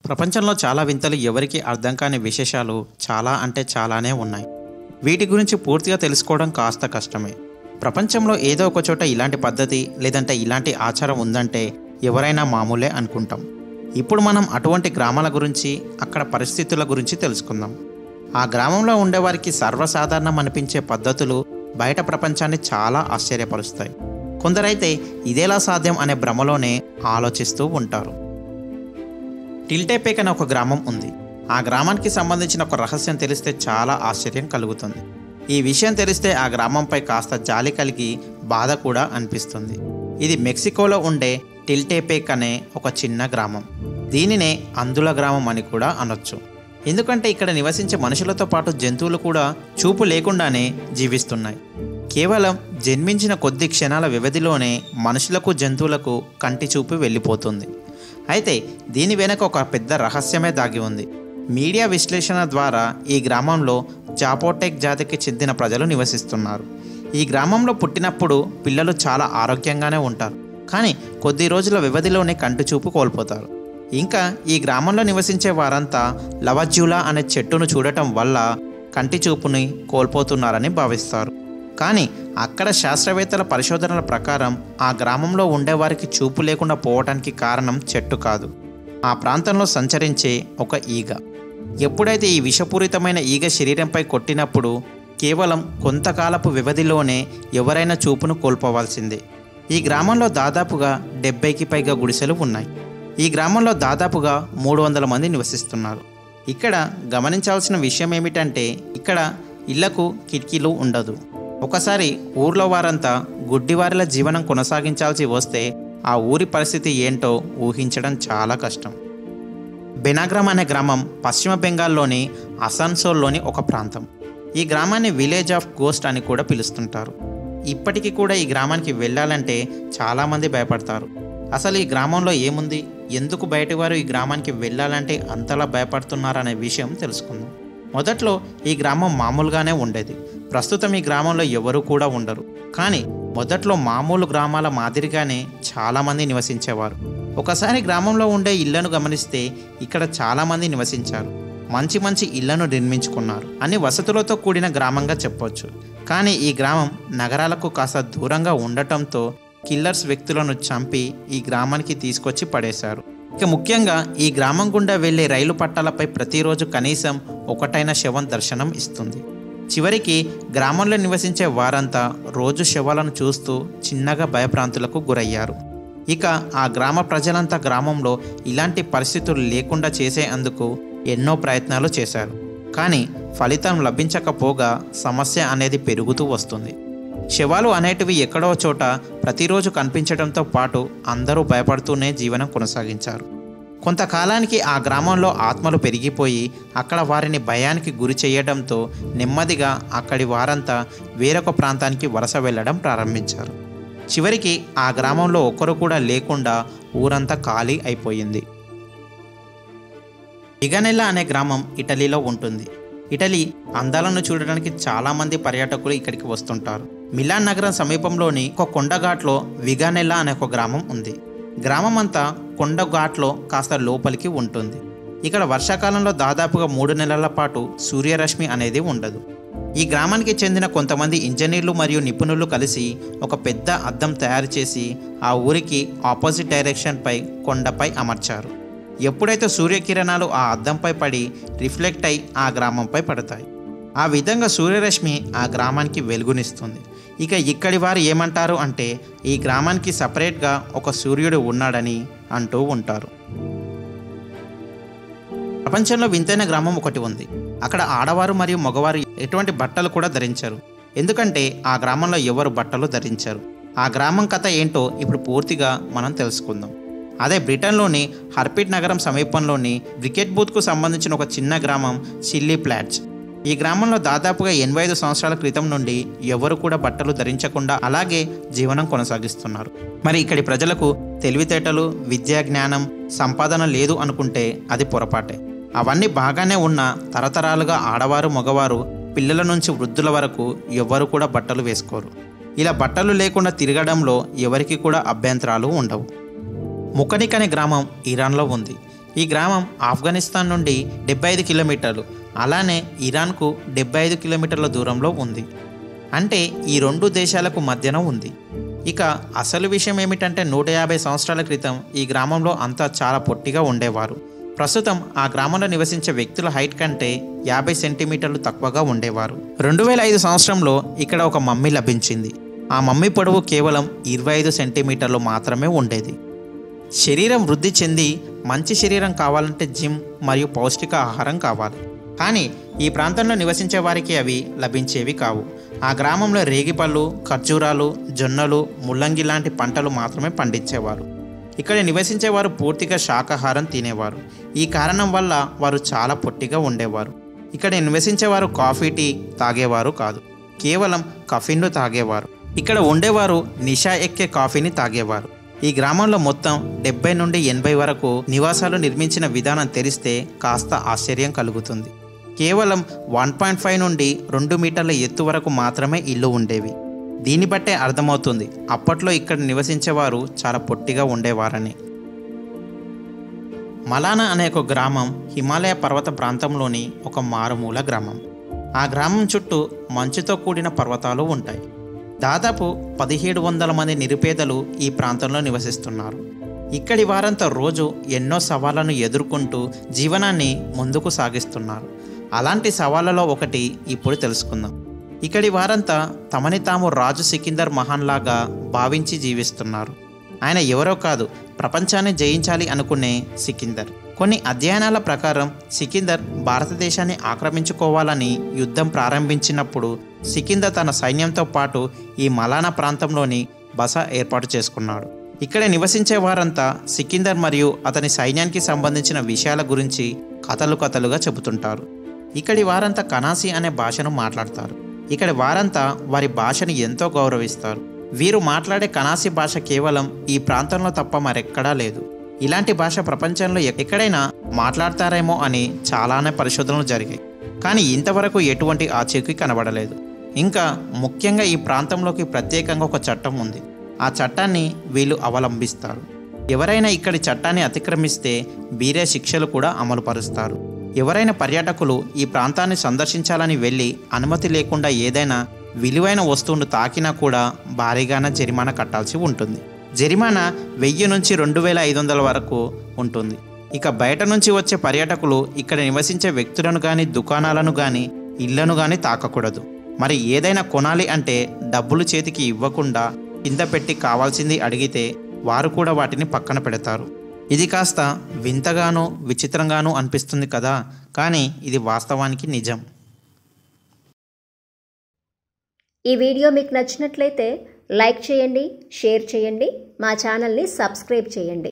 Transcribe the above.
ప్రపంచంలో చాలా వింతలు ఎవరికీ అర్థం కాని విశేషాలు చాలా అంటే చాలానే ఉన్నాయి వీటి గురించి పూర్తిగా తెలుసుకోవడం కాస్త కష్టమే ప్రపంచంలో ఏదో ఒక చోట ఇలాంటి పద్ధతి లేదంటే ఇలాంటి ఆచారం ఉందంటే ఎవరైనా మామూలే అనుకుంటాం ఇప్పుడు మనం అటువంటి గ్రామాల గురించి అక్కడ పరిస్థితుల గురించి తెలుసుకుందాం ఆ గ్రామంలో ఉండేవారికి సర్వసాధారణం అనిపించే పద్ధతులు బయట ప్రపంచాన్ని చాలా ఆశ్చర్యపరుస్తాయి కొందరైతే ఇదేలా సాధ్యం అనే భ్రమలోనే ఆలోచిస్తూ ఉంటారు టిల్టేపేక్ అనే ఒక గ్రామం ఉంది ఆ గ్రామానికి సంబంధించిన ఒక రహస్యం తెలిస్తే చాలా ఆశ్చర్యం కలుగుతుంది ఈ విషయం తెలిస్తే ఆ గ్రామంపై కాస్త జాలి కలిగి బాధ కూడా అనిపిస్తుంది ఇది మెక్సికోలో ఉండే టిల్టేపేక్ అనే ఒక చిన్న గ్రామం దీనినే అందుల గ్రామం అని కూడా అనొచ్చు ఎందుకంటే ఇక్కడ నివసించే మనుషులతో పాటు జంతువులు కూడా చూపు లేకుండానే జీవిస్తున్నాయి కేవలం జన్మించిన కొద్ది క్షణాల వ్యవధిలోనే మనుషులకు జంతువులకు కంటి చూపు వెళ్ళిపోతుంది అయితే దీని వెనక ఒక పెద్ద రహస్యమే దాగి ఉంది మీడియా విశ్లేషణ ద్వారా ఈ గ్రామంలో జాపోటెక్ జాతికి చెందిన ప్రజలు నివసిస్తున్నారు ఈ గ్రామంలో పుట్టినప్పుడు పిల్లలు చాలా ఆరోగ్యంగానే ఉంటారు కానీ కొద్ది రోజుల వ్యవధిలోనే కంటి చూపు కోల్పోతారు ఇంకా ఈ గ్రామంలో నివసించే వారంతా లవజ్జులా అనే చెట్టును చూడటం వల్ల కంటి చూపుని కోల్పోతున్నారని భావిస్తారు కానీ అక్కడ శాస్త్రవేత్తల పరిశోధనల ప్రకారం ఆ గ్రామంలో ఉండేవారికి చూపు లేకుండా పోవటానికి కారణం చెట్టు కాదు ఆ ప్రాంతంలో సంచరించే ఒక ఈగ ఎప్పుడైతే ఈ విషపూరితమైన ఈగ శరీరంపై కొట్టినప్పుడు కేవలం కొంతకాలపు వ్యవధిలోనే ఎవరైనా చూపును కోల్పోవాల్సిందే ఈ గ్రామంలో దాదాపుగా డెబ్బైకి పైగా గుడిసెలు ఉన్నాయి ఈ గ్రామంలో దాదాపుగా మూడు వందల మంది నివసిస్తున్నారు ఇక్కడ గమనించాల్సిన విషయం ఏమిటంటే ఇక్కడ ఇళ్లకు కిటికీలు ఉండదు ఒకసారి ఊర్లో వారంతా గుడ్డివారిల జీవనం కొనసాగించాల్సి వస్తే ఆ ఊరి పరిస్థితి ఏంటో ఊహించడం చాలా కష్టం బెనాగ్రామ్ అనే గ్రామం పశ్చిమ బెంగాల్లోని అసాన్సోల్లోని ఒక ప్రాంతం ఈ గ్రామాన్ని విలేజ్ ఆఫ్ గోస్ట్ అని కూడా పిలుస్తుంటారు ఇప్పటికీ కూడా ఈ గ్రామానికి వెళ్ళాలంటే చాలామంది భయపడతారు అసలు ఈ గ్రామంలో ఏముంది ఎందుకు బయటి వారు ఈ గ్రామానికి వెళ్ళాలంటే అంతలా భయపడుతున్నారనే విషయం తెలుసుకుందాం మొదట్లో ఈ గ్రామం మామూలుగానే ఉండేది ప్రస్తుతం ఈ గ్రామంలో ఎవరు కూడా ఉండరు కానీ మొదట్లో మామూలు గ్రామాల మాదిరిగానే చాలామంది నివసించేవారు ఒకసారి గ్రామంలో ఉండే ఇళ్లను గమనిస్తే ఇక్కడ చాలామంది నివసించారు మంచి మంచి ఇళ్లను నిర్మించుకున్నారు అన్ని వసతులతో కూడిన గ్రామంగా చెప్పొచ్చు కానీ ఈ గ్రామం నగరాలకు కాస్త దూరంగా ఉండటంతో కిల్లర్స్ వ్యక్తులను చంపి ఈ గ్రామానికి తీసుకొచ్చి పడేశారు ఇక ముఖ్యంగా ఈ గ్రామం గుండా వెళ్లే రైలు పట్టాలపై ప్రతిరోజు కనీసం ఒకటైన శవం దర్శనం ఇస్తుంది చివరికి గ్రామంలో నివసించే వారంతా రోజు శవాలను చూస్తూ చిన్నగా భయభ్రాంతులకు గురయ్యారు ఇక ఆ గ్రామ ప్రజలంతా గ్రామంలో ఇలాంటి పరిస్థితులు లేకుండా చేసేందుకు ఎన్నో ప్రయత్నాలు చేశారు కానీ ఫలితం లభించకపోగా సమస్య అనేది పెరుగుతూ వస్తుంది శవాలు అనేటివి ఎక్కడో చోట ప్రతిరోజు కనిపించడంతో పాటు అందరూ భయపడుతూనే జీవనం కొనసాగించారు కొంతకాలానికి ఆ గ్రామంలో ఆత్మలు పెరిగిపోయి అక్కడ వారిని భయానికి గురి చేయడంతో నెమ్మదిగా అక్కడి వారంతా వేరొక ప్రాంతానికి వలస వెళ్ళడం ప్రారంభించారు చివరికి ఆ గ్రామంలో ఒక్కరు కూడా లేకుండా ఊరంతా ఖాళీ అయిపోయింది ఇగనెల్లా అనే గ్రామం ఇటలీలో ఉంటుంది ఇటలీ అందాలను చూడడానికి చాలామంది పర్యాటకులు ఇక్కడికి వస్తుంటారు మిలాన్ నగరం సమీపంలోని ఒక కొండఘాట్లో విగానెల్లా అనే ఒక గ్రామం ఉంది గ్రామం అంతా కొండఘాట్లో కాస్త లోపలికి ఉంటుంది ఇక్కడ వర్షాకాలంలో దాదాపుగా మూడు నెలల పాటు సూర్యరశ్మి అనేది ఉండదు ఈ గ్రామానికి చెందిన కొంతమంది ఇంజనీర్లు మరియు నిపుణులు కలిసి ఒక పెద్ద అద్దం తయారు చేసి ఆ ఊరికి ఆపోజిట్ డైరెక్షన్పై కొండపై అమర్చారు ఎప్పుడైతే సూర్యకిరణాలు ఆ అద్దంపై పడి రిఫ్లెక్ట్ అయి ఆ గ్రామంపై పడతాయి ఆ విధంగా సూర్యరశ్మి ఆ గ్రామానికి వెలుగునిస్తుంది ఇక ఇక్కడి వారు ఏమంటారు అంటే ఈ గ్రామానికి సపరేట్గా ఒక సూర్యుడు ఉన్నాడని అంటూ ఉంటారు ప్రపంచంలో వింతైన గ్రామం ఒకటి ఉంది అక్కడ ఆడవారు మరియు మగవారు ఎటువంటి బట్టలు కూడా ధరించరు ఎందుకంటే ఆ గ్రామంలో ఎవరు బట్టలు ధరించరు ఆ గ్రామం కథ ఏంటో ఇప్పుడు పూర్తిగా మనం తెలుసుకుందాం అదే బ్రిటన్లోని హర్పిట్ నగరం సమీపంలోని బ్రికెట్ బూత్కు సంబంధించిన ఒక చిన్న గ్రామం చిల్లీ ప్లాట్స్ ఈ గ్రామంలో దాదాపుగా ఎనభై ఐదు సంవత్సరాల క్రితం నుండి ఎవరు కూడా బట్టలు ధరించకుండా అలాగే జీవనం కొనసాగిస్తున్నారు మరి ఇక్కడి ప్రజలకు తెలివితేటలు విద్యా జ్ఞానం సంపాదన లేదు అనుకుంటే అది పొరపాటే అవన్నీ బాగానే ఉన్న తరతరాలుగా ఆడవారు మగవారు పిల్లల నుంచి వృద్ధుల వరకు ఎవ్వరు కూడా బట్టలు వేసుకోరు ఇలా బట్టలు లేకుండా తిరగడంలో ఎవరికి కూడా అభ్యంతరాలు ఉండవు ముకనిక్ అనే గ్రామం ఇరాన్లో ఉంది ఈ గ్రామం ఆఫ్ఘనిస్తాన్ నుండి డెబ్బై ఐదు కిలోమీటర్లు అలానే ఇరాన్కు డెబ్బై ఐదు కిలోమీటర్ల దూరంలో ఉంది అంటే ఈ రెండు దేశాలకు మధ్యన ఉంది ఇక అసలు విషయం ఏమిటంటే నూట యాభై సంవత్సరాల క్రితం ఈ గ్రామంలో అంతా చాలా పొట్టిగా ఉండేవారు ప్రస్తుతం ఆ గ్రామంలో నివసించే వ్యక్తుల హైట్ కంటే యాభై సెంటీమీటర్లు తక్కువగా ఉండేవారు రెండు వేల ఐదు సంవత్సరంలో ఇక్కడ ఒక మమ్మీ లభించింది ఆ మమ్మీ పొడవు కేవలం ఇరవై ఐదు సెంటీమీటర్లు మాత్రమే ఉండేది శరీరం వృద్ధి చెంది మంచి శరీరం కావాలంటే జిమ్ మరియు పౌష్టిక ఆహారం కావాలి కానీ ఈ ప్రాంతంలో నివసించే వారికి అవి లభించేవి కావు ఆ గ్రామంలో రేగిపళ్ళు ఖర్జూరాలు జొన్నలు ముల్లంగి లాంటి పంటలు మాత్రమే పండించేవారు ఇక్కడ నివసించేవారు పూర్తిగా శాకాహారం తినేవారు ఈ కారణం వల్ల వారు చాలా పొట్టిగా ఉండేవారు ఇక్కడ నివసించేవారు కాఫీ టీ తాగేవారు కాదు కేవలం కఫిన్ను తాగేవారు ఇక్కడ ఉండేవారు నిషా ఎక్కే కాఫీని తాగేవారు ఈ గ్రామంలో మొత్తం డెబ్బై నుండి ఎనభై వరకు నివాసాలు నిర్మించిన విధానం తెలిస్తే కాస్త ఆశ్చర్యం కలుగుతుంది కేవలం వన్ పాయింట్ ఫైవ్ నుండి రెండు మీటర్ల ఎత్తు వరకు మాత్రమే ఇల్లు ఉండేవి దీన్ని బట్టే అర్థమవుతుంది అప్పట్లో ఇక్కడ నివసించేవారు చాలా పొట్టిగా ఉండేవారని మలానా అనే ఒక గ్రామం హిమాలయ పర్వత ప్రాంతంలోని ఒక మారుమూల గ్రామం ఆ గ్రామం చుట్టూ మంచుతో కూడిన పర్వతాలు ఉంటాయి దాదాపు పదిహేడు వందల మంది నిరుపేదలు ఈ ప్రాంతంలో నివసిస్తున్నారు ఇక్కడి వారంతా రోజు ఎన్నో సవాళ్లను ఎదుర్కొంటూ జీవనాన్ని ముందుకు సాగిస్తున్నారు అలాంటి సవాళ్ళలో ఒకటి ఇప్పుడు తెలుసుకుందాం ఇక్కడి వారంతా తమని తాము రాజు సికిందర్ మహాన్ లాగా భావించి జీవిస్తున్నారు ఆయన ఎవరో కాదు ప్రపంచాన్ని జయించాలి అనుకునే సికిందర్ కొన్ని అధ్యయనాల ప్రకారం సికిందర్ భారతదేశాన్ని ఆక్రమించుకోవాలని యుద్ధం ప్రారంభించినప్పుడు సికిందర్ తన సైన్యంతో పాటు ఈ మలానా ప్రాంతంలోని బస ఏర్పాటు చేసుకున్నాడు ఇక్కడ నివసించే వారంతా సికిందర్ మరియు అతని సైన్యానికి సంబంధించిన విషయాల గురించి కథలు కథలుగా చెబుతుంటారు ఇక్కడి వారంతా కనాసి అనే భాషను మాట్లాడతారు ఇక్కడి వారంతా వారి భాషను ఎంతో గౌరవిస్తారు వీరు మాట్లాడే కనాసి భాష కేవలం ఈ ప్రాంతంలో తప్ప మరెక్కడా లేదు ఇలాంటి భాష ప్రపంచంలో ఎక్కడైనా మాట్లాడతారేమో అని చాలానే పరిశోధనలు జరిగాయి కానీ ఇంతవరకు ఎటువంటి ఆచూకీ కనబడలేదు ఇంకా ముఖ్యంగా ఈ ప్రాంతంలోకి ప్రత్యేకంగా ఒక చట్టం ఉంది ఆ చట్టాన్ని వీళ్ళు అవలంబిస్తారు ఎవరైనా ఇక్కడి చట్టాన్ని అతిక్రమిస్తే వీరే శిక్షలు కూడా అమలు పరుస్తారు ఎవరైనా పర్యాటకులు ఈ ప్రాంతాన్ని సందర్శించాలని వెళ్ళి అనుమతి లేకుండా ఏదైనా విలువైన వస్తువును తాకినా కూడా భారీగానే జరిమానా కట్టాల్సి ఉంటుంది జరిమానా వెయ్యి నుంచి రెండు వేల ఐదు వందల వరకు ఉంటుంది ఇక బయట నుంచి వచ్చే పర్యాటకులు ఇక్కడ నివసించే వ్యక్తులను కానీ దుకాణాలను కానీ ఇళ్లను కానీ తాకకూడదు మరి ఏదైనా కొనాలి అంటే డబ్బులు చేతికి ఇవ్వకుండా కింద పెట్టి కావాల్సింది అడిగితే వారు కూడా వాటిని పక్కన పెడతారు ఇది కాస్త వింతగానూ విచిత్రంగానూ అనిపిస్తుంది కదా కానీ ఇది వాస్తవానికి నిజం ఈ వీడియో మీకు నచ్చినట్లయితే లైక్ చేయండి షేర్ చేయండి మా ఛానల్ని సబ్స్క్రైబ్ చేయండి